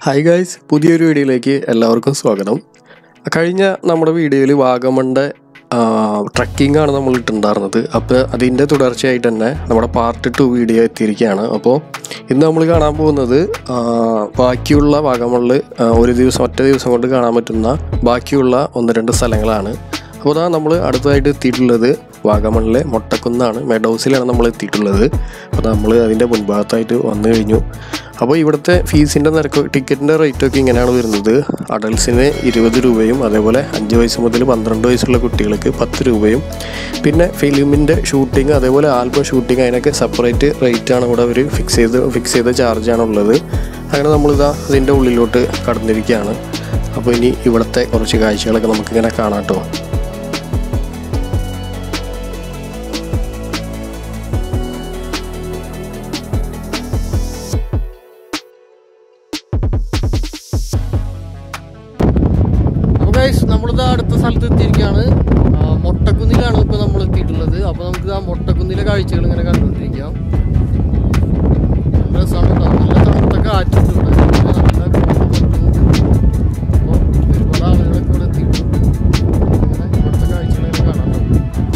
Hi guys പുതിയൊരു വീഡിയോയിലേക്ക് എല്ലാവർക്കും സ്വാഗതം കഴിഞ്ഞ നമ്മുടെ വീഡിയോയിൽ വാഗമണിൻ്റെ ട്രക്കിംഗ് ആണ് നമ്മൾ ഇട്ടിട്ടുണ്ടായിരുന്നത് അപ്പോൾ അതിൻ്റെ തുടർച്ചയായിട്ട് തന്നെ നമ്മുടെ പാർട്ട് ടു വീഡിയോ എത്തിയിരിക്കുകയാണ് അപ്പോൾ ഇന്ന് നമ്മൾ കാണാൻ പോകുന്നത് ആ, ബാക്കിയുള്ള വാഗമണിൽ ഒരു ദിവസം ഒറ്റ ദിവസം കൊണ്ട് കാണാൻ പറ്റുന്ന ബാക്കിയുള്ള ഒന്ന് രണ്ട് സ്ഥലങ്ങളാണ് അപ്പോൾ അതാ നമ്മൾ അടുത്തതായിട്ട് എത്തിയിട്ടുള്ളത് വാഗമണിലെ മൊട്ടക്കുന്നാണ് മെഡോസിലാണ് നമ്മൾ എത്തിയിട്ടുള്ളത് അപ്പോൾ നമ്മൾ അതിൻ്റെ മുൻഭാഗത്തായിട്ട് വന്നു കഴിഞ്ഞു അപ്പോൾ ഇവിടുത്തെ ഫീസിൻ്റെ നിരക്ക് ടിക്കറ്റിൻ്റെ റേറ്റൊക്കെ ഇങ്ങനെയാണ് വരുന്നത് അഡൽസിന് ഇരുപത് രൂപയും അതേപോലെ അഞ്ച് വയസ്സ് മുതൽ പന്ത്രണ്ട് വയസ്സുള്ള കുട്ടികൾക്ക് പത്ത് രൂപയും പിന്നെ ഫിലിമിൻ്റെ ഷൂട്ടിംഗ് അതേപോലെ ആൽബം ഷൂട്ടിംഗ് അതിനൊക്കെ സെപ്പറേറ്റ് റേറ്റാണ് ഇവിടെ അവർ ഫിക്സ് ചെയ്ത് ഫിക്സ് ചെയ്ത ചാർജാണ് ഉള്ളത് അങ്ങനെ നമ്മളിതാ അതിൻ്റെ ഉള്ളിലോട്ട് കടന്നിരിക്കുകയാണ് അപ്പോൾ ഇനി ഇവിടുത്തെ കുറച്ച് കാഴ്ചകളൊക്കെ നമുക്കിങ്ങനെ കാണാം കേട്ടോ അപ്പോൾ ഗൈസ് നമ്മളിത് അടുത്ത സ്ഥലത്ത് എത്തിയിരിക്കുകയാണ് ആ, മൊട്ടക്കുന്നിലാണ് ഇപ്പോൾ നമ്മൾ എത്തിയിട്ടുള്ളത് അപ്പോൾ നമുക്ക് ആ മൊട്ടക്കുന്നിലെ കാഴ്ചകൾ ഇങ്ങനെ കണ്ടുകൊണ്ടിരിക്കാം നല്ല രസമാണ് കേട്ടോ. നല്ല തണുത്ത കാറ്റുണ്ട് ഇവിടെ നല്ല അപ്പോൾ ഒരുപാട് ആളുകളൊക്കെ ഇവിടെ എത്തിയിട്ടുണ്ട് അങ്ങനെ ഇവിടുത്തെ കാഴ്ചകളൊക്കെ കാണാം കേട്ടോ.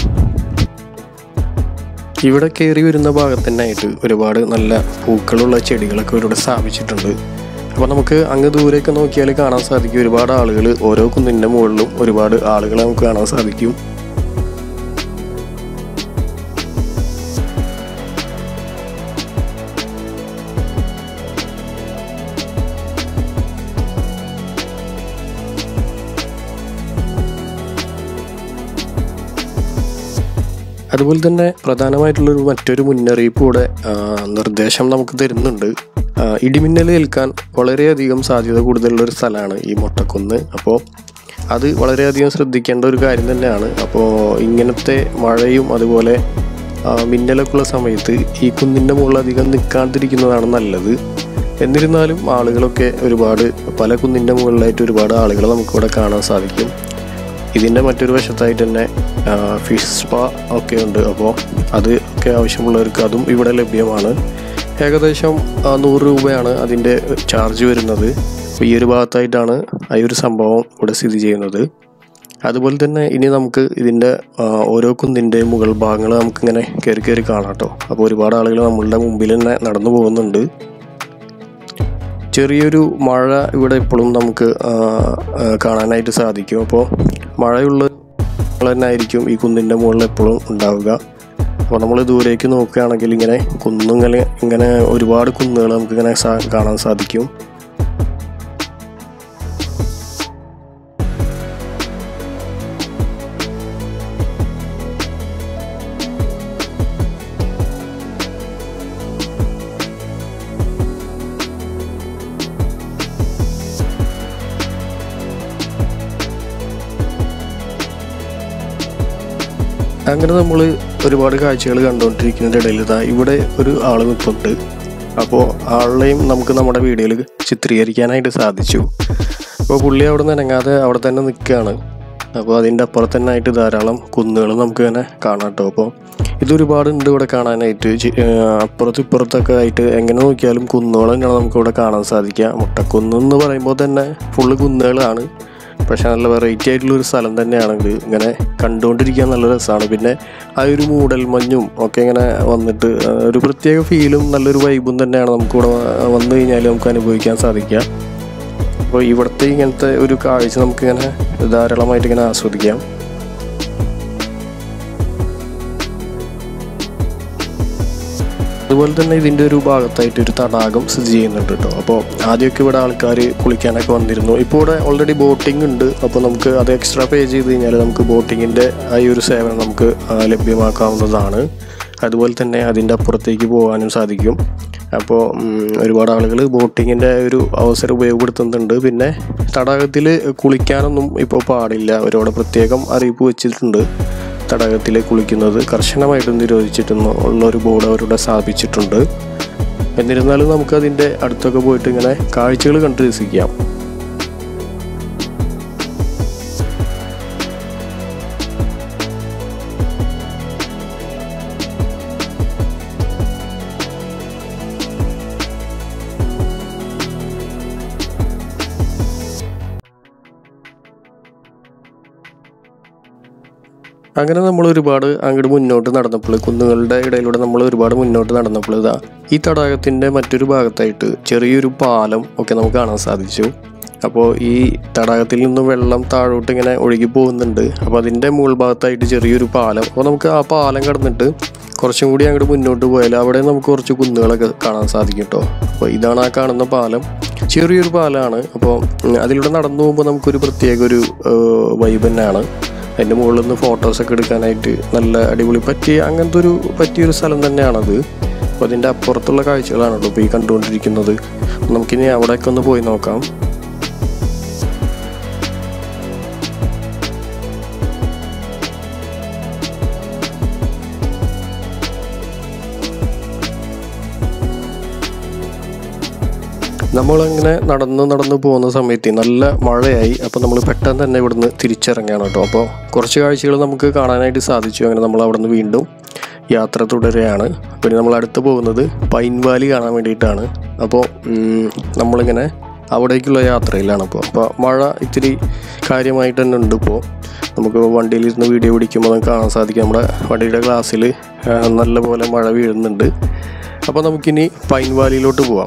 ഇവിടെ കയറി വരുന്ന ഭാഗത്തന്നായിട്ട് ഒരുപാട് നല്ല പൂക്കളുള്ള ചെടികളൊക്കെ ഇവിടെ സ്ഥാപിച്ചിട്ടുണ്ട് അപ്പോൾ നമുക്ക് അങ്ങ് ദൂരെയൊക്കെ നോക്കിയാൽ കാണാൻ സാധിക്കും ഒരുപാട് ആളുകൾ ഓരോ കുന്നിൻ്റെ മുകളിലും ഒരുപാട് ആളുകളെ നമുക്ക് കാണാൻ സാധിക്കും അതുപോലെ തന്നെ പ്രധാനമായിട്ടുള്ളൊരു മറ്റൊരു മുന്നറിയിപ്പ് കൂടെ ആ, നിർദ്ദേശം നമുക്ക് തരുന്നുണ്ട് ആ, ഇടിമിന്നൽ ഏൽക്കാൻ വളരെയധികം സാധ്യത കൂടുതലുള്ള ഒരു സ്ഥലമാണ് ഈ മൊട്ടക്കുന്ന് അപ്പോൾ അത് വളരെയധികം ശ്രദ്ധിക്കേണ്ട ഒരു കാര്യം തന്നെയാണ് അപ്പോൾ ഇങ്ങനത്തെ മഴയും അതുപോലെ ആ, മിന്നലൊക്കെ ഉള്ള സമയത്ത് ഈ കുന്നിൻ്റെ മുകളിൽ അധികം നിൽക്കാണ്ടിരിക്കുന്നതാണ് നല്ലത് എന്നിരുന്നാലും ആളുകളൊക്കെ ഒരുപാട് പല കുന്നിൻ്റെ മുകളിലായിട്ട് ഒരുപാട് ആളുകളെ നമുക്കിവിടെ കാണാൻ സാധിക്കും ഇതിൻ്റെ മറ്റൊരു വശത്തായിട്ട് തന്നെ ഫിഷ് സ്പാ ഒക്കെ ഉണ്ട് അപ്പോൾ അത് ഒക്കെ ആവശ്യമുള്ളവർക്ക് അതും ഇവിടെ ലഭ്യമാണ് ഏകദേശം ആ, നൂറ് രൂപയാണ് അതിൻ്റെ ചാർജ് വരുന്നത് അപ്പോൾ ഈ ഒരു ഭാഗത്തായിട്ടാണ് ആ ഒരു സംഭവം ഇവിടെ സ്ഥിതി ചെയ്യുന്നത് അതുപോലെ തന്നെ ഇനി നമുക്ക് ഇതിൻ്റെ ആ, ഓരോ കുന്നിൻ്റെയും മുകൾ ഭാഗങ്ങൾ നമുക്കിങ്ങനെ കയറി കയറി കാണാം കേട്ടോ അപ്പോൾ ഒരുപാട് ആളുകൾ നമ്മളുടെ മുമ്പിൽ തന്നെ നടന്നു പോകുന്നുണ്ട് ചെറിയൊരു മഴ ഇവിടെ എപ്പോഴും നമുക്ക് ആ, ആ, കാണാനായിട്ട് സാധിക്കും അപ്പോൾ മഴയുള്ള തന്നെ ആയിരിക്കും ഈ കുന്നിൻ്റെ മുകളിൽ എപ്പോഴും ഉണ്ടാവുക അപ്പോൾ നമ്മൾ ദൂരേക്ക് നോക്കുകയാണെങ്കിൽ ഇങ്ങനെ കുന്നുങ്ങനെ ഇങ്ങനെ ഒരുപാട് കുന്നുകൾ നമുക്കിങ്ങനെ സാ കാണാൻ സാധിക്കും അങ്ങനെ നമ്മൾ ഒരുപാട് കാഴ്ചകൾ കണ്ടുകൊണ്ടിരിക്കുന്നതിൻ്റെ ഇടയിൽ ഇതാ ഇവിടെ ഒരു ആൾ നിൽപ്പുണ്ട് അപ്പോൾ ആളെയും നമുക്ക് നമ്മുടെ വീഡിയോയിൽ ചിത്രീകരിക്കാനായിട്ട് സാധിച്ചു അപ്പോൾ പുള്ളി അവിടെ നിന്ന് ഇറങ്ങാതെ അവിടെ തന്നെ നിൽക്കുകയാണ് അപ്പോൾ അതിൻ്റെ അപ്പുറത്ത് തന്നെ ആയിട്ട് ധാരാളം കുന്നുകൾ നമുക്ക് ഇങ്ങനെ കാണാം കേട്ടോ അപ്പോൾ ഇതൊരുപാട് ഉണ്ട് ഇവിടെ കാണാനായിട്ട് ചി- ആ, അപ്പുറത്തും ഇപ്പുറത്തൊക്കെ ആയിട്ട് എങ്ങനെ നോക്കിയാലും കുന്നുകൾ തന്നെയാണ് നമുക്ക് ഇവിടെ കാണാൻ സാധിക്കുക മുട്ടക്കുന്ന് എന്ന് പറയുമ്പോൾ തന്നെ ഫുള്ള് കുന്നുകളാണ് പക്ഷെ നല്ല വെറൈറ്റി ആയിട്ടുള്ള ഒരു സ്ഥലം തന്നെയാണ് ഇത് ഇങ്ങനെ കണ്ടുകൊണ്ടിരിക്കാൻ നല്ല രസമാണ് പിന്നെ ആ ഒരു മൂടൽ മഞ്ഞും ഒക്കെ ഇങ്ങനെ വന്നിട്ട് ആ, ഒരു പ്രത്യേക ഫീലും നല്ലൊരു വൈബും തന്നെയാണ് നമുക്കിവിടെ വ- വന്നു കഴിഞ്ഞാൽ നമുക്ക് അനുഭവിക്കാൻ സാധിക്കുക അപ്പോൾ ഇവിടുത്തെ ഇങ്ങനത്തെ ഒരു കാഴ്ച നമുക്കിങ്ങനെ ധാരാളമായിട്ട് ഇങ്ങനെ ആസ്വദിക്കാം അതുപോലെ തന്നെ ഇതിൻ്റെ ഒരു ഭാഗത്തായിട്ട് ഒരു തടാകം സ്ഥിതി ചെയ്യുന്നുണ്ട് കേട്ടോ അപ്പോൾ ആദ്യമൊക്കെ ഇവിടെ ആൾക്കാർ കുളിക്കാനൊക്കെ വന്നിരുന്നു ഇപ്പോൾ ഇവിടെ ഓൾറെഡി ബോട്ടിംഗ് ഉണ്ട് അപ്പോൾ നമുക്ക് അത് എക്സ്ട്രാ പേ ചെയ്ത് കഴിഞ്ഞാൽ നമുക്ക് ബോട്ടിങ്ങിൻ്റെ ആ ഈ ഒരു സേവനം നമുക്ക് ആ, ലഭ്യമാക്കാവുന്നതാണ് അതുപോലെ തന്നെ അതിൻ്റെ അപ്പുറത്തേക്ക് പോകാനും സാധിക്കും അപ്പോൾ ഉം, ഒരുപാട് ആളുകൾ ബോട്ടിങ്ങിൻ്റെ ഒരു അവസരം ഉപയോഗപ്പെടുത്തുന്നുണ്ട് പിന്നെ തടാകത്തിൽ കുളിക്കാനൊന്നും ഇപ്പോൾ പാടില്ല അവരവിടെ പ്രത്യേകം അറിയിപ്പ് വെച്ചിട്ടുണ്ട് തടാകത്തിൽ കുളിക്കുന്നത് കർശനമായിട്ടും നിരോധിച്ചിട്ടെന്ന് ഉള്ള ഒരു ബോർഡ് അവരുടെ സ്ഥാപിച്ചിട്ടുണ്ട് എന്നിരുന്നാലും നമുക്ക് അതിൻ്റെ അടുത്തൊക്കെ പോയിട്ട് ഇങ്ങനെ കാഴ്ചകൾ കണ്ട് രസിക്കാം അങ്ങനെ നമ്മൾ ഒരുപാട് അങ്ങോട്ട് മുന്നോട്ട് നടന്നപ്പോൾ കുന്നുകളുടെ ഇടയിലൂടെ നമ്മൾ ഒരുപാട് മുന്നോട്ട് നടന്നപ്പോൾ ഇതാ ഈ തടാകത്തിൻ്റെ മറ്റൊരു ഭാഗത്തായിട്ട് ചെറിയൊരു പാലം ഒക്കെ നമുക്ക് കാണാൻ സാധിച്ചു അപ്പോൾ ഈ തടാകത്തിൽ നിന്ന് വെള്ളം താഴോട്ട് ഇങ്ങനെ ഒഴുകി പോകുന്നുണ്ട് അപ്പോൾ അതിൻ്റെ മുകൾ ഭാഗത്തായിട്ട് ചെറിയൊരു പാലം അപ്പോൾ നമുക്ക് ആ പാലം കടന്നിട്ട് കുറച്ചും കൂടി അങ്ങോട്ട് മുന്നോട്ട് പോയാൽ അവിടെ നമുക്ക് കുറച്ച് കുന്നുകളൊക്കെ കാണാൻ സാധിക്കും കേട്ടോ അപ്പോൾ ഇതാണ് ആ കാണുന്ന പാലം ചെറിയൊരു പാലമാണ് അപ്പോൾ ഉം, അതിലൂടെ നടന്നു പോകുമ്പോൾ നമുക്കൊരു പ്രത്യേക ഒരു വൈബ് തന്നെയാണ് അതിൻ്റെ മുകളിൽ നിന്ന് ഫോട്ടോസൊക്കെ എടുക്കാനായിട്ട് നല്ല അടിപൊളി പറ്റിയ അങ്ങനത്തെ ഒരു പറ്റിയൊരു സ്ഥലം തന്നെയാണത് അപ്പോൾ അതിൻ്റെ അപ്പുറത്തുള്ള കാഴ്ചകളാണ് കേട്ടോ ഇപ്പോൾ ഈ കണ്ടുകൊണ്ടിരിക്കുന്നത് നമുക്കിനി അവിടെയൊക്കെ ഒന്ന് പോയി നോക്കാം നമ്മളങ്ങനെ നടന്ന് നടന്ന് പോകുന്ന സമയത്ത് നല്ല മഴയായി അപ്പോൾ നമ്മൾ പെട്ടെന്ന് തന്നെ ഇവിടുന്ന് തിരിച്ചിറങ്ങുകയാണ് കേട്ടോ അപ്പോൾ കുറച്ച് കാഴ്ചകൾ നമുക്ക് കാണാനായിട്ട് സാധിച്ചു അങ്ങനെ നമ്മൾ അവിടുന്ന് വീണ്ടും യാത്ര തുടരുകയാണ് പിന്നെ നമ്മൾ അടുത്ത് പോകുന്നത് പൈൻ വാലി കാണാൻ വേണ്ടിയിട്ടാണ് അപ്പോൾ ഉം, നമ്മളിങ്ങനെ അവിടേക്കുള്ള യാത്രയിലാണ് അപ്പോൾ അപ്പോൾ മഴ ഇത്തിരി കാര്യമായിട്ട് തന്നെ ഉണ്ട് ഇപ്പോൾ നമുക്ക് വണ്ടിയിലിരുന്ന് വീഡിയോ പിടിക്കുമ്പോൾ നമുക്ക് കാണാൻ സാധിക്കും നമ്മുടെ വണ്ടിയുടെ ഗ്ലാസ്സിൽ നല്ല പോലെ മഴ വീഴുന്നുണ്ട് അപ്പോൾ നമുക്കിനി പൈൻ വാലിയിലോട്ട് പോവാം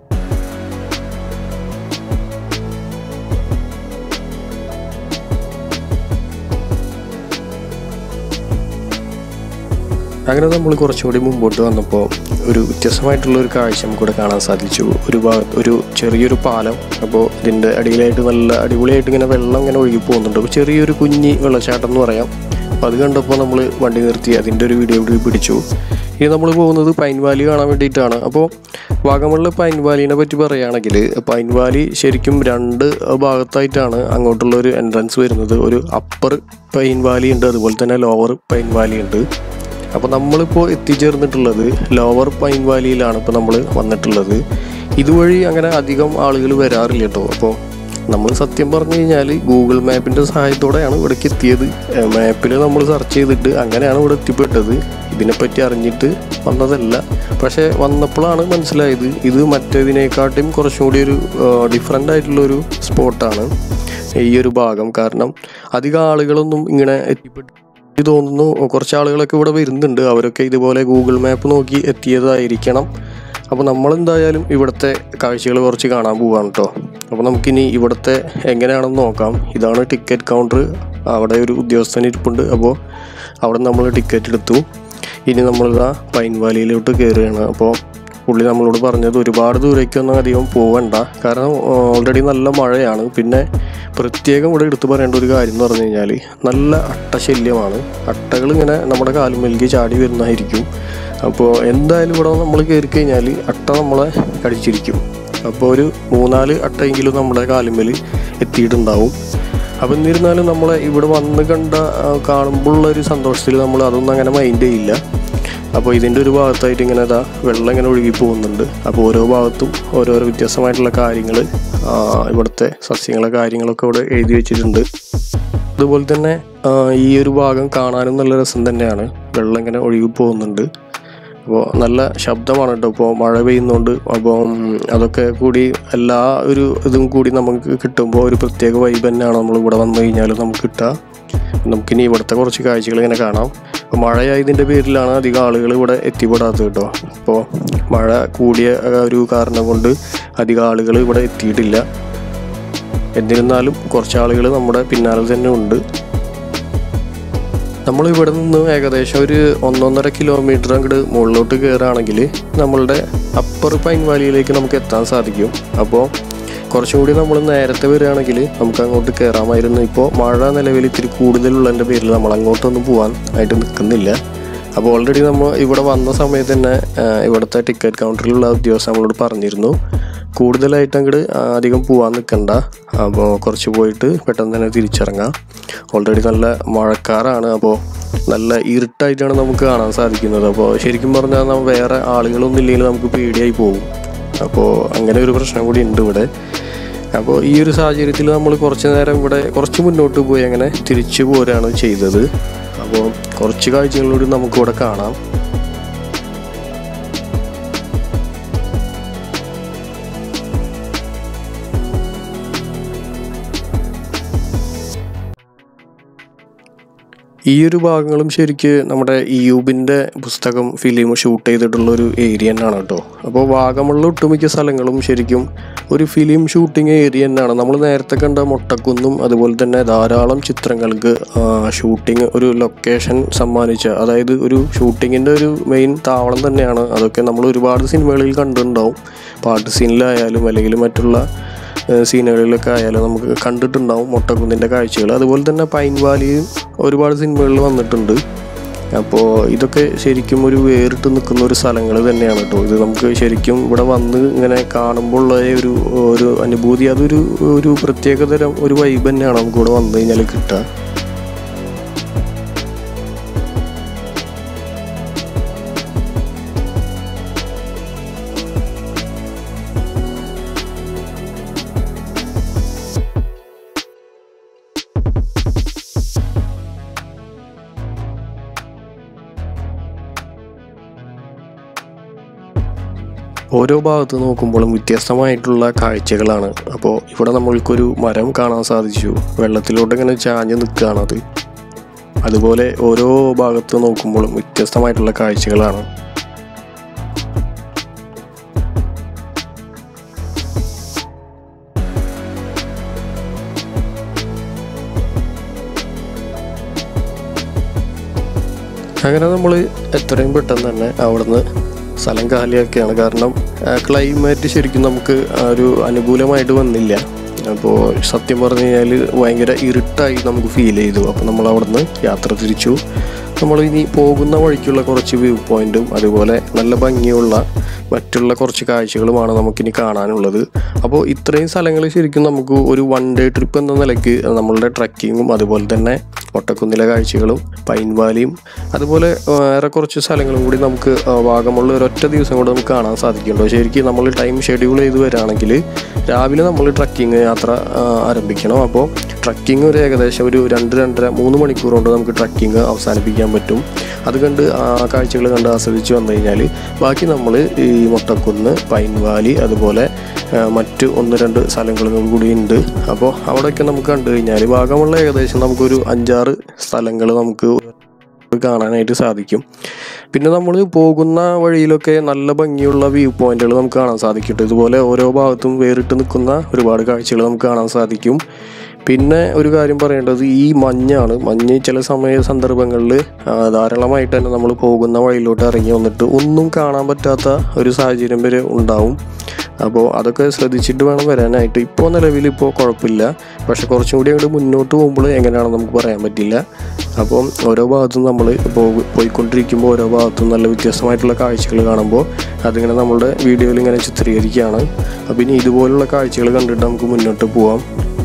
അങ്ങനെ നമ്മൾ കുറച്ചുകൂടി മുമ്പോട്ട് വന്നപ്പോൾ ഒരു വ്യത്യസ്തമായിട്ടുള്ള ഒരു കാഴ്ച നമുക്കിവിടെ കാണാൻ സാധിച്ചു ഒരു ഭാഗത്ത് ഒരു ചെറിയൊരു പാലം അപ്പോൾ ഇതിൻ്റെ അടിയിലായിട്ട് നല്ല അടിപൊളിയായിട്ട് ഇങ്ങനെ വെള്ളം ഇങ്ങനെ ഒഴുകി പോകുന്നുണ്ട് അപ്പോൾ ചെറിയൊരു കുഞ്ഞി വെള്ളച്ചാട്ടം എന്ന് പറയാം അപ്പോൾ അത് കണ്ടപ്പോൾ നമ്മൾ വണ്ടി നിർത്തി അതിൻ്റെ ഒരു വീഡിയോ കൂടി പിടിച്ചു ഇനി നമ്മൾ പോകുന്നത് പൈൻ വാലി കാണാൻ വേണ്ടിയിട്ടാണ് അപ്പോൾ വാഗമണിലെ പൈൻ വാലിനെ പറ്റി പറയുകയാണെങ്കിൽ പൈൻ വാലി ശരിക്കും രണ്ട് ഭാഗത്തായിട്ടാണ് അങ്ങോട്ടുള്ള ഒരു എൻട്രൻസ് വരുന്നത് ഒരു അപ്പർ പൈൻ വാലി ഉണ്ട് അതുപോലെ തന്നെ ലോവർ പൈൻ വാലി ഉണ്ട് അപ്പോൾ നമ്മളിപ്പോൾ എത്തിച്ചേർന്നിട്ടുള്ളത് ലോവർ പൈൻ വാലിയിലാണ് ഇപ്പോൾ നമ്മൾ വന്നിട്ടുള്ളത് ഇതുവഴി അങ്ങനെ അധികം ആളുകൾ വരാറില്ല കേട്ടോ അപ്പോൾ നമ്മൾ സത്യം പറഞ്ഞു കഴിഞ്ഞാൽ ഗൂഗിൾ മാപ്പിൻ്റെ സഹായത്തോടെയാണ് ഇവിടേക്ക് എത്തിയത് മാപ്പിൽ നമ്മൾ സെർച്ച് ചെയ്തിട്ട് അങ്ങനെയാണ് ഇവിടെ എത്തിപ്പെട്ടത് ഇതിനെപ്പറ്റി അറിഞ്ഞിട്ട് വന്നതല്ല പക്ഷേ വന്നപ്പോഴാണ് മനസ്സിലായത് ഇത് മറ്റേതിനെക്കാട്ടും കുറച്ചും കൂടി ഒരു ഡിഫറെൻ്റ് ആയിട്ടുള്ളൊരു സ്പോട്ടാണ് ഈ ഒരു ഭാഗം കാരണം അധികം ആളുകളൊന്നും ഇങ്ങനെ എത്തിപ്പെട്ട് എനിക്ക് തോന്നുന്നു കുറച്ച് ആളുകളൊക്കെ ഇവിടെ വരുന്നുണ്ട് അവരൊക്കെ ഇതുപോലെ ഗൂഗിൾ മാപ്പ് നോക്കി എത്തിയതായിരിക്കണം അപ്പോൾ നമ്മളെന്തായാലും ഇവിടുത്തെ കാഴ്ചകൾ കുറച്ച് കാണാൻ പോവാണ് കേട്ടോ അപ്പോൾ നമുക്കിനി ഇവിടുത്തെ എങ്ങനെയാണെന്ന് നോക്കാം ഇതാണ് ടിക്കറ്റ് കൗണ്ടർ അവിടെ ഒരു ഉദ്യോഗസ്ഥൻ ഇരിപ്പുണ്ട് അപ്പോൾ അവിടെ നമ്മൾ ടിക്കറ്റ് എടുത്തു ഇനി നമ്മളിതാ പൈൻ വാലിയിലോട്ട് കയറുകയാണ് അപ്പോൾ പുള്ളി നമ്മളോട് പറഞ്ഞത് ഒരുപാട് ദൂരേക്കൊന്നും അധികം പോകണ്ട കാരണം ഓൾറെഡി നല്ല മഴയാണ് പിന്നെ പ്രത്യേകം ഇവിടെ എടുത്തു പറയേണ്ട ഒരു കാര്യം എന്ന് പറഞ്ഞു കഴിഞ്ഞാൽ നല്ല അട്ടശല്യമാണ് അട്ടകൾ ഇങ്ങനെ നമ്മുടെ കാലുമേലേക്ക് ചാടി വരുന്നതായിരിക്കും അപ്പോൾ എന്തായാലും ഇവിടെ നമ്മൾ കയറി കഴിഞ്ഞാൽ അട്ട നമ്മളെ കടിച്ചിരിക്കും അപ്പോൾ ഒരു മൂന്നാല് അട്ടയെങ്കിലും നമ്മുടെ കാലുമേൽ എത്തിയിട്ടുണ്ടാവും അപ്പോൾ എന്നിരുന്നാലും നമ്മളെ ഇവിടെ വന്ന് കണ്ട ആ, കാണുമ്പോഴുള്ള ഒരു സന്തോഷത്തിൽ നമ്മൾ അതൊന്നും അങ്ങനെ മൈൻഡ് ചെയ്യില്ല അപ്പോൾ ഇതിൻ്റെ ഒരു ഭാഗത്തായിട്ട് ഇങ്ങനെ ഇതാ വെള്ളം ഇങ്ങനെ ഒഴുകി പോകുന്നുണ്ട് അപ്പോൾ ഓരോ ഭാഗത്തും ഓരോരോ വ്യത്യസ്തമായിട്ടുള്ള കാര്യങ്ങൾ ഇവിടുത്തെ സസ്യങ്ങളെ കാര്യങ്ങളൊക്കെ ഇവിടെ എഴുതി വെച്ചിട്ടുണ്ട് അതുപോലെ തന്നെ ആ, ഈ ഒരു ഭാഗം കാണാനും നല്ല രസം തന്നെയാണ് വെള്ളം ഇങ്ങനെ ഒഴുകി പോകുന്നുണ്ട് അപ്പോൾ നല്ല ശബ്ദമാണ് കേട്ടോ ഇപ്പോൾ മഴ പെയ്യുന്നതുകൊണ്ട് അപ്പോൾ ഉം, അതൊക്കെ കൂടി എല്ലാ ഒരു ഇതും കൂടി നമുക്ക് കിട്ടുമ്പോൾ ഒരു പ്രത്യേക വൈബ് തന്നെയാണ് നമ്മൾ ഇവിടെ വന്നു കഴിഞ്ഞാൽ നമുക്ക് കിട്ടുക നമുക്കിനി ഇവിടുത്തെ കുറച്ച് കാഴ്ചകൾ ഇങ്ങനെ കാണാം അപ്പോൾ മഴയായതിൻ്റെ പേരിലാണ് അധികം ആളുകൾ ഇവിടെ എത്തിപ്പെടാത്തത് കേട്ടോ അപ്പോൾ മഴ കൂടിയ ആ, ഒരു കാരണം കൊണ്ട് അധികം ആളുകൾ ഇവിടെ എത്തിയിട്ടില്ല എന്നിരുന്നാലും കുറച്ച് ആളുകൾ നമ്മുടെ പിന്നാലെ തന്നെ ഉണ്ട് നമ്മൾ ഇവിടെ നിന്ന് ഏകദേശം ഒരു ഒന്നൊന്നര കിലോമീറ്റർ അങ്ങോട്ട് മുകളിലോട്ട് കയറുകയാണെങ്കിൽ നമ്മളുടെ അപ്പർ പൈൻ വാലിയിലേക്ക് നമുക്ക് എത്താൻ സാധിക്കും അപ്പോൾ കുറച്ചും കൂടി നമ്മൾ നേരത്തെ വരികയാണെങ്കിൽ നമുക്ക് അങ്ങോട്ട് കയറാമായിരുന്നു ഇപ്പോൾ മഴ നിലവിൽ ഇത്തിരി കൂടുതലുള്ളതിൻ്റെ പേരിൽ നമ്മൾ അങ്ങോട്ടൊന്നും പോകാൻ ആയിട്ട് നിൽക്കുന്നില്ല അപ്പോൾ ഓൾറെഡി നമ്മൾ ഇവിടെ വന്ന സമയത്ത് തന്നെ ആ, ഇവിടുത്തെ ടിക്കറ്റ് കൗണ്ടറിലുള്ള ഉദ്യോഗസ്ഥൻ നമ്മളോട് പറഞ്ഞിരുന്നു കൂടുതലായിട്ട് അങ്ങോട്ട് അധികം പോകാൻ നിൽക്കണ്ട അപ്പോൾ കുറച്ച് പോയിട്ട് പെട്ടെന്ന് തന്നെ തിരിച്ചിറങ്ങാം ഓൾറെഡി നല്ല മഴക്കാറാണ് അപ്പോൾ നല്ല ഇരുട്ടായിട്ടാണ് നമുക്ക് കാണാൻ സാധിക്കുന്നത് അപ്പോൾ ശരിക്കും പറഞ്ഞാൽ നമ്മ വേറെ ആളുകളൊന്നും ഇല്ലെങ്കിൽ നമുക്ക് പേടിയായി പോകും അപ്പോൾ അങ്ങനെ ഒരു പ്രശ്നം കൂടി ഉണ്ട് ഇവിടെ അപ്പോൾ ഈ ഒരു സാഹചര്യത്തിൽ നമ്മൾ കുറച്ച് നേരം ഇവിടെ കുറച്ച് മുന്നോട്ട് പോയി അങ്ങനെ തിരിച്ചു പോരാണ് ചെയ്തത് അപ്പോൾ കുറച്ച് കാഴ്ചകളൂടി നമുക്കിവിടെ കാണാം ഈ ഒരു ഭാഗങ്ങളും ശരിക്ക് നമ്മുടെ ഇയൂബിൻ്റെ പുസ്തകം ഫിലിം ഷൂട്ട് ചെയ്തിട്ടുള്ള ഒരു ഏരിയ തന്നെയാണ് കേട്ടോ അപ്പോൾ വാഗമുള്ള ഒട്ടുമിക്ക സ്ഥലങ്ങളും ശരിക്കും ഒരു ഫിലിം ഷൂട്ടിംഗ് ഏരിയ തന്നെയാണ് നമ്മൾ നേരത്തെ കണ്ട മൊട്ടക്കുന്നും അതുപോലെ തന്നെ ധാരാളം ചിത്രങ്ങൾക്ക് ഷൂട്ടിംഗ് ഒരു ലൊക്കേഷൻ സമ്മാനിച്ച അതായത് ഒരു ഷൂട്ടിങ്ങിൻ്റെ ഒരു മെയിൻ താവളം തന്നെയാണ് അതൊക്കെ നമ്മൾ ഒരുപാട് സിനിമകളിൽ കണ്ടിട്ടുണ്ടാവും പാട്ട് സീനിലായാലും അല്ലെങ്കിൽ മറ്റുള്ള ഏഹ് സീനുകളിലൊക്കെ ആയാലും നമുക്ക് കണ്ടിട്ടുണ്ടാവും മൊട്ടക്കുന്നിൻ്റെ കാഴ്ചകൾ അതുപോലെ തന്നെ പൈൻ വാലിയും ഒരുപാട് സിനിമകളിൽ വന്നിട്ടുണ്ട് അപ്പോൾ ഇതൊക്കെ ശരിക്കും ഒരു വേറിട്ട് നിൽക്കുന്ന ഒരു സ്ഥലങ്ങൾ തന്നെയാണ് കേട്ടോ ഇത് നമുക്ക് ശരിക്കും ഇവിടെ വന്ന് ഇങ്ങനെ കാണുമ്പോൾ ഉള്ള ഒരു ഒരു അനുഭൂതി അതൊരു ഒരു പ്രത്യേകതരം ഒരു വൈബ് തന്നെയാണ് നമുക്ക് ഇവിടെ വന്നു കഴിഞ്ഞാൽ കിട്ടുക ഓരോ ഭാഗത്ത് നോക്കുമ്പോഴും വ്യത്യസ്തമായിട്ടുള്ള കാഴ്ചകളാണ് അപ്പോൾ ഇവിടെ നമ്മൾക്കൊരു മരം കാണാൻ സാധിച്ചു വെള്ളത്തിലോട്ട് ഇങ്ങനെ ചാഞ്ഞ് നിൽക്കുകയാണത് അതുപോലെ ഓരോ ഭാഗത്ത് നോക്കുമ്പോഴും വ്യത്യസ്തമായിട്ടുള്ള കാഴ്ചകളാണ് അങ്ങനെ നമ്മൾ എത്രയും പെട്ടെന്ന് തന്നെ അവിടുന്ന് സ്ഥലം കാലിയാക്കിയാണ് കാരണം ക്ലൈമറ്റ് ശരിക്കും നമുക്ക് ആ ഒരു അനുകൂലമായിട്ട് വന്നില്ല അപ്പോൾ സത്യം പറഞ്ഞു കഴിഞ്ഞാൽ ഭയങ്കര ഇരുട്ടായി നമുക്ക് ഫീൽ ചെയ്തു അപ്പോൾ നമ്മൾ അവിടുന്ന് യാത്ര തിരിച്ചു നമ്മൾ ഇനി പോകുന്ന വഴിക്കുള്ള കുറച്ച് വ്യൂ പോയിന്റും അതുപോലെ നല്ല ഭംഗിയുള്ള മറ്റുള്ള കുറച്ച് കാഴ്ചകളുമാണ് നമുക്കിനി കാണാനുള്ളത് അപ്പോൾ ഇത്രയും സ്ഥലങ്ങൾ ശരിക്കും നമുക്ക് ഒരു വൺ ഡേ ട്രിപ്പ് എന്ന നിലയ്ക്ക് നമ്മളുടെ ട്രക്കിങ്ങും അതുപോലെ തന്നെ ഒട്ടക്കുന്നിലെ കാഴ്ചകളും പൈൻ വാലിയും അതുപോലെ ആ, വേറെ കുറച്ച് സ്ഥലങ്ങളും കൂടി നമുക്ക് ആ, വാഗമുള്ള ഒരൊറ്റ ദിവസം കൊണ്ട് നമുക്ക് കാണാൻ സാധിക്കുന്നുണ്ടോ ശരിക്കും നമ്മൾ ടൈം ഷെഡ്യൂൾ ചെയ്ത് വരികയാണെങ്കിൽ രാവിലെ നമ്മൾ ട്രക്കിങ് യാത്ര ആ, ആരംഭിക്കണം അപ്പോൾ ട്രക്കിംഗ് ഒരു ഏകദേശം ഒരു രണ്ട് രണ്ടര മൂന്ന് മണിക്കൂർ കൊണ്ട് നമുക്ക് ട്രക്കിംഗ് അവസാനിപ്പിക്കാൻ പറ്റും അത് കണ്ട് ആ കാഴ്ചകൾ കണ്ട് ആസ്വദിച്ച് വന്നു കഴിഞ്ഞാൽ ബാക്കി നമ്മൾ ഈ മൊട്ടക്കുന്ന് പൈൻ വാലി അതുപോലെ ആ, മറ്റ് ഒന്ന് രണ്ട് സ്ഥലങ്ങളും കൂടി ഉണ്ട് അപ്പോൾ അവിടെയൊക്കെ നമുക്ക് കണ്ടു കഴിഞ്ഞാൽ ഭാഗമുള്ള ഏകദേശം നമുക്കൊരു അഞ്ചാറ് സ്ഥലങ്ങൾ നമുക്ക് കാണാനായിട്ട് സാധിക്കും പിന്നെ നമ്മൾ പോകുന്ന വഴിയിലൊക്കെ നല്ല ഭംഗിയുള്ള വ്യൂ പോയിന്റുകൾ നമുക്ക് കാണാൻ സാധിക്കും ഇതുപോലെ ഓരോ ഭാഗത്തും വേറിട്ട് നിൽക്കുന്ന ഒരുപാട് കാഴ്ചകൾ നമുക്ക് കാണാൻ സാധിക്കും പിന്നെ ഒരു കാര്യം പറയേണ്ടത് ഈ മഞ്ഞാണ് മഞ്ഞ് ചില സമയ സന്ദർഭങ്ങളിൽ ധാരാളമായിട്ട് തന്നെ നമ്മൾ പോകുന്ന വഴിയിലോട്ട് ഇറങ്ങി വന്നിട്ട് ഒന്നും കാണാൻ പറ്റാത്ത ഒരു സാഹചര്യം വരെ ഉണ്ടാവും അപ്പോൾ അതൊക്കെ ശ്രദ്ധിച്ചിട്ട് വേണം വരാനായിട്ട് ഇപ്പോൾ നിലവിൽ ഇപ്പോൾ കുഴപ്പമില്ല പക്ഷെ കുറച്ചും കൂടി അങ്ങോട്ട് മുന്നോട്ട് പോകുമ്പോൾ എങ്ങനെയാണെന്ന് നമുക്ക് പറയാൻ പറ്റില്ല അപ്പം ഓരോ ഭാഗത്തും നമ്മൾ പോകു പോയിക്കൊണ്ടിരിക്കുമ്പോൾ ഓരോ ഭാഗത്തും നല്ല വ്യത്യസ്തമായിട്ടുള്ള കാഴ്ചകൾ കാണുമ്പോൾ അതിങ്ങനെ നമ്മളുടെ വീഡിയോയിൽ ഇങ്ങനെ ചിത്രീകരിക്കുകയാണ് അപ്പം ഇനി ഇതുപോലുള്ള കാഴ്ചകൾ കണ്ടിട്ട് നമുക്ക് മുന്നോട്ട് പോവാം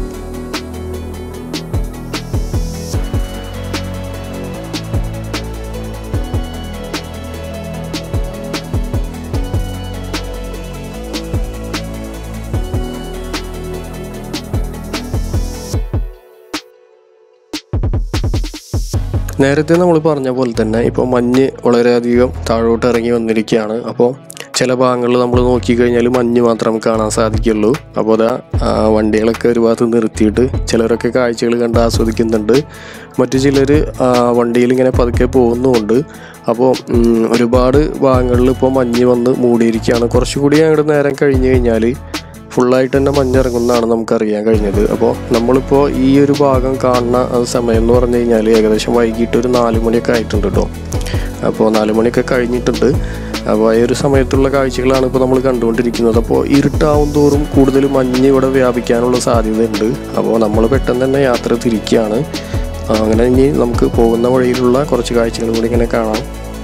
നേരത്തെ നമ്മൾ പറഞ്ഞ പോലെ തന്നെ ഇപ്പോൾ മഞ്ഞ് വളരെയധികം താഴോട്ട് ഇറങ്ങി വന്നിരിക്കുകയാണ് അപ്പോൾ ചില ഭാഗങ്ങളിൽ നമ്മൾ നോക്കിക്കഴിഞ്ഞാൽ മഞ്ഞ് മാത്രം കാണാൻ സാധിക്കുള്ളൂ അപ്പോൾ അതാ ആ, വണ്ടികളൊക്കെ ഒരു ഭാഗത്ത് നിർത്തിയിട്ട് ചിലരൊക്കെ കാഴ്ചകൾ കണ്ട് ആസ്വദിക്കുന്നുണ്ട് മറ്റു ചിലർ വണ്ടിയിൽ ഇങ്ങനെ പതുക്കെ പോകുന്നുമുണ്ട് അപ്പോൾ ഉം, ഒരുപാട് ഭാഗങ്ങളിൽ ഇപ്പോൾ മഞ്ഞ് വന്ന് മൂടിയിരിക്കുകയാണ് കുറച്ചുകൂടി അങ്ങോട്ട് നേരം കഴിഞ്ഞ് കഴിഞ്ഞാൽ ഫുള്ളായിട്ട് തന്നെ മഞ്ഞിറങ്ങുന്നതാണ് നമുക്കറിയാൻ കഴിഞ്ഞത് അപ്പോൾ നമ്മളിപ്പോൾ ഈ ഒരു ഭാഗം കാണുന്ന ആ സമയം എന്ന് പറഞ്ഞു കഴിഞ്ഞാൽ ഏകദേശം വൈകിട്ട് ഒരു നാല് മണിയൊക്കെ ആയിട്ടുണ്ട് കേട്ടോ അപ്പോൾ നാല് മണിയൊക്കെ കഴിഞ്ഞിട്ടുണ്ട് അപ്പോൾ ഈ ഒരു സമയത്തുള്ള കാഴ്ചകളാണ് ഇപ്പോൾ നമ്മൾ കണ്ടുകൊണ്ടിരിക്കുന്നത് അപ്പോൾ ഇരുട്ടാവും തോറും കൂടുതൽ മഞ്ഞ് ഇവിടെ വ്യാപിക്കാനുള്ള സാധ്യതയുണ്ട് അപ്പോൾ നമ്മൾ പെട്ടെന്ന് തന്നെ യാത്ര തിരിക്കുകയാണ് ആ, അങ്ങനെ ഇനി നമുക്ക് പോകുന്ന വഴിയിലുള്ള കുറച്ച് കാഴ്ചകൾ കൂടി ഇങ്ങനെ കാണാം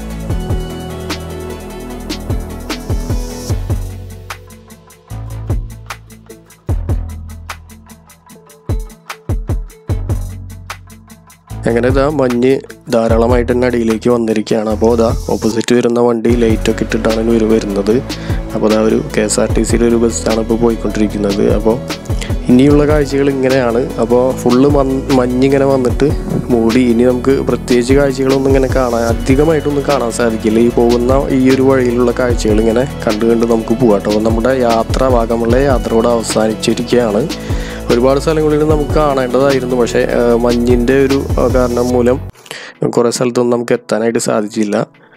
അങ്ങനെ ഇതാ മഞ്ഞ് ധാരാളമായിട്ട് തന്നെ അടിയിലേക്ക് വന്നിരിക്കുകയാണ് അപ്പോൾ ഇതാ ഓപ്പോസിറ്റ് വരുന്ന വണ്ടി ലൈറ്റൊക്കെ ഇട്ടിട്ടാണ് ഇവർ വരുന്നത് അപ്പോൾ അതാ ഒരു കെ എസ് ആർ ടി സിയുടെ ഒരു ബസ്സാണ് ഇപ്പോൾ പോയിക്കൊണ്ടിരിക്കുന്നത് അപ്പോൾ ഇനിയുള്ള കാഴ്ചകൾ ഇങ്ങനെയാണ് അപ്പോൾ ഫുള്ള് മഞ്ഞിങ്ങനെ വന്നിട്ട് മൂടി ഇനി നമുക്ക് പ്രത്യേകിച്ച് കാഴ്ചകളൊന്നും ഇങ്ങനെ കാണാൻ അധികമായിട്ടൊന്നും കാണാൻ സാധിക്കില്ല ഈ പോകുന്ന ഈ ഒരു വഴിയിലുള്ള കാഴ്ചകൾ ഇങ്ങനെ കണ്ടു കണ്ട് നമുക്ക് പോകാം കേട്ടോ അപ്പോൾ നമ്മുടെ യാത്ര ഭാഗമുള്ള യാത്രയോട് അവസാനിച്ചിരിക്കുകയാണ് ഒരുപാട് സ്ഥലങ്ങളിൽ നമുക്ക് കാണേണ്ടതായിരുന്നു പക്ഷേ ആ, മഞ്ഞിൻ്റെ ഒരു ആ, കാരണം മൂലം കുറേ സ്ഥലത്തൊന്നും നമുക്ക് എത്താനായിട്ട് സാധിച്ചില്ല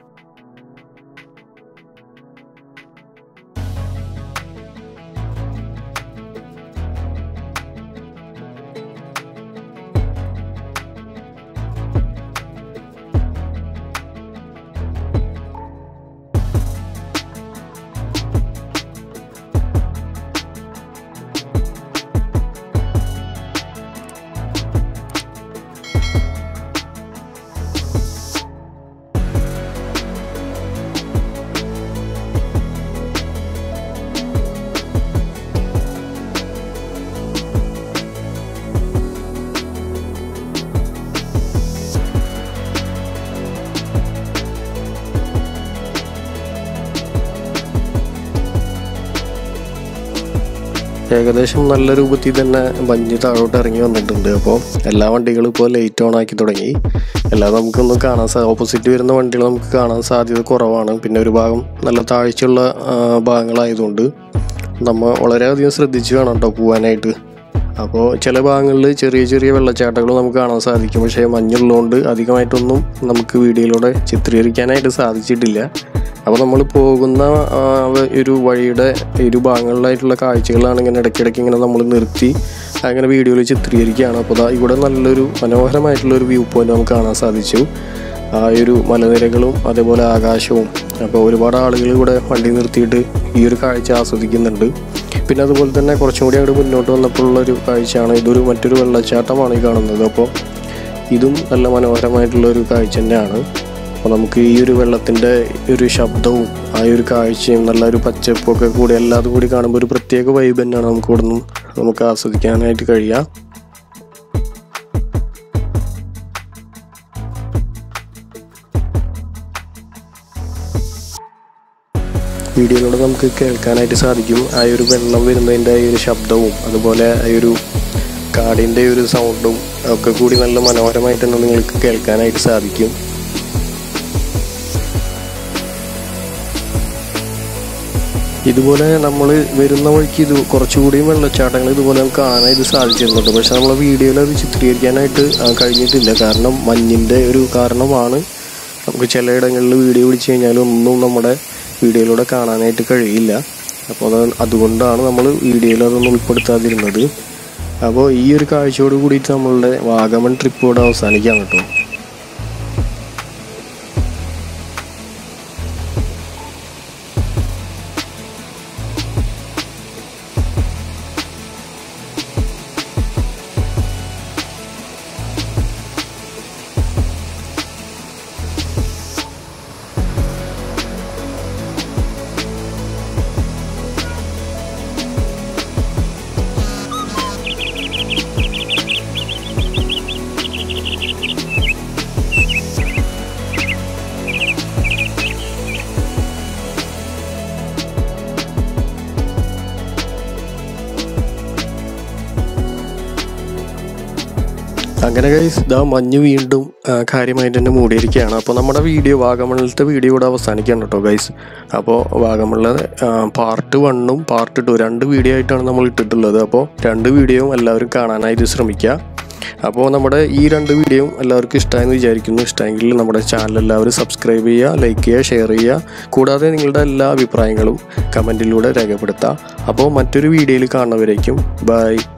ഏകദേശം നല്ല രൂപത്തിൽ തന്നെ മഞ്ഞ് താഴോട്ട് ഇറങ്ങി വന്നിട്ടുണ്ട് അപ്പോൾ എല്ലാ വണ്ടികളും ഇപ്പോൾ ലൈറ്റ് ഓൺ ആക്കി തുടങ്ങി അല്ലാതെ നമുക്കൊന്നും കാണാൻ സാ ഓപ്പോസിറ്റ് വരുന്ന വണ്ടികൾ നമുക്ക് കാണാൻ സാധ്യത കുറവാണ് പിന്നെ ഒരു ഭാഗം നല്ല താഴ്ചയുള്ള ആ, ഭാഗങ്ങളായതുകൊണ്ട് നമ്മൾ വളരെയധികം ശ്രദ്ധിച്ച് വേണം കേട്ടോ പോകാനായിട്ട് അപ്പോൾ ചില ഭാഗങ്ങളിൽ ചെറിയ ചെറിയ വെള്ളച്ചാട്ടങ്ങൾ നമുക്ക് കാണാൻ സാധിക്കും പക്ഷേ മഞ്ഞുള്ളതുകൊണ്ട് അധികമായിട്ടൊന്നും നമുക്ക് വീഡിയോയിലൂടെ ചിത്രീകരിക്കാനായിട്ട് സാധിച്ചിട്ടില്ല അപ്പോൾ നമ്മൾ പോകുന്ന ആ, വ- ഒരു വഴിയുടെ ഇരു ഭാഗങ്ങളിലായിട്ടുള്ള കാഴ്ചകളാണ് ഇങ്ങനെ ഇടയ്ക്കിടയ്ക്ക് ഇങ്ങനെ നമ്മൾ നിർത്തി അങ്ങനെ വീഡിയോയിൽ ചിത്രീകരിക്കുകയാണ് അപ്പോൾ ദാ ഇവിടെ നല്ലൊരു മനോഹരമായിട്ടുള്ള ഒരു വ്യൂ പോയിന്റ് നമുക്ക് കാണാൻ സാധിച്ചു ആ ഒരു മലനിരകളും അതേപോലെ ആകാശവും അപ്പോൾ ഒരുപാട് ആളുകൾ ഇവിടെ വണ്ടി നിർത്തിയിട്ട് ഈ ഒരു കാഴ്ച ആസ്വദിക്കുന്നുണ്ട് പിന്നെ അതുപോലെ തന്നെ കുറച്ചും കൂടി അങ്ങോട്ട് മുന്നോട്ട് വന്നപ്പോഴുള്ള ഒരു കാഴ്ചയാണ് ഇതൊരു മറ്റൊരു വെള്ളച്ചാട്ടമാണ് ഈ കാണുന്നത് അപ്പോൾ ഇതും നല്ല മനോഹരമായിട്ടുള്ള ഒരു കാഴ്ച തന്നെയാണ് അപ്പോൾ നമുക്ക് ഈ ഒരു വെള്ളത്തിൻ്റെ ഒരു ശബ്ദവും ആ ഒരു കാഴ്ചയും നല്ല ഒരു പച്ചപ്പൊക്കെ കൂടി എല്ലാതും കൂടി കാണുമ്പോൾ ഒരു പ്രത്യേക വൈബ് തന്നെയാണ് നമുക്ക് ഇവിടെ നിന്നും നമുക്ക് ആസ്വദിക്കാനായിട്ട് കഴിയുക വീഡിയോയിലൂടെ നമുക്ക് കേൾക്കാനായിട്ട് സാധിക്കും ആ ഒരു വെള്ളം വരുന്നതിൻ്റെ ആ ഒരു ശബ്ദവും അതുപോലെ ആ ഒരു കാടിൻ്റെ ഒരു സൗണ്ടും ഒക്കെ കൂടി നല്ല മനോഹരമായിട്ട് തന്നെ നിങ്ങൾക്ക് കേൾക്കാനായിട്ട് സാധിക്കും ഇതുപോലെ നമ്മൾ വരുന്ന വഴിക്ക് ഇത് കുറച്ചുകൂടിയും വെള്ളച്ചാട്ടങ്ങൾ ഇതുപോലെ നമുക്ക് കാണാനായിട്ട് സാധിച്ചിരുന്നുണ്ട് പക്ഷെ നമ്മൾ വീഡിയോയിൽ അത് ചിത്രീകരിക്കാനായിട്ട് ആ, കഴിഞ്ഞിട്ടില്ല കാരണം മഞ്ഞിൻ്റെ ഒരു കാരണമാണ് നമുക്ക് ചിലയിടങ്ങളിൽ വീഡിയോ പിടിച്ചു കഴിഞ്ഞാൽ ഒന്നും നമ്മുടെ വീഡിയോയിലൂടെ കാണാനായിട്ട് കഴിയില്ല അപ്പോൾ അത് അതുകൊണ്ടാണ് നമ്മൾ വീഡിയോയിൽ അതൊന്നും ഉൾപ്പെടുത്താതിരുന്നത് അപ്പോൾ ഈ ഒരു കാഴ്ചയോട് കൂടിയിട്ട് നമ്മളുടെ വാഗമൺ ട്രിപ്പ് ഇവിടെ അവസാനിക്കാം കേട്ടോ അങ്ങനെ ഗൈസ് ഇതാ മഞ്ഞ് വീണ്ടും ആ, കാര്യമായിട്ട് തന്നെ മൂടിയിരിക്കുകയാണ് അപ്പോൾ നമ്മുടെ വീഡിയോ വാഗമണിലത്തെ വീഡിയോ ഇവിടെ അവസാനിക്കുകയാണ് കേട്ടോ ഗൈസ് അപ്പോൾ വാഗമണിലെ പാർട്ട് വണ്ണും പാർട്ട് ടു രണ്ട് വീഡിയോ ആയിട്ടാണ് നമ്മൾ ഇട്ടിട്ടുള്ളത് അപ്പോൾ രണ്ട് വീഡിയോയും എല്ലാവരും കാണാനായിട്ട് ശ്രമിക്കുക അപ്പോൾ നമ്മുടെ ഈ രണ്ട് വീഡിയോയും എല്ലാവർക്കും ഇഷ്ടമായെന്ന് വിചാരിക്കുന്നു ഇഷ്ടമെങ്കിൽ നമ്മുടെ ചാനൽ എല്ലാവരും സബ്സ്ക്രൈബ് ചെയ്യുക ലൈക്ക് ചെയ്യുക ഷെയർ ചെയ്യുക കൂടാതെ നിങ്ങളുടെ എല്ലാ അഭിപ്രായങ്ങളും കമൻറ്റിലൂടെ രേഖപ്പെടുത്തുക അപ്പോൾ മറ്റൊരു വീഡിയോയിൽ കാണുന്നവരേക്കും ബൈ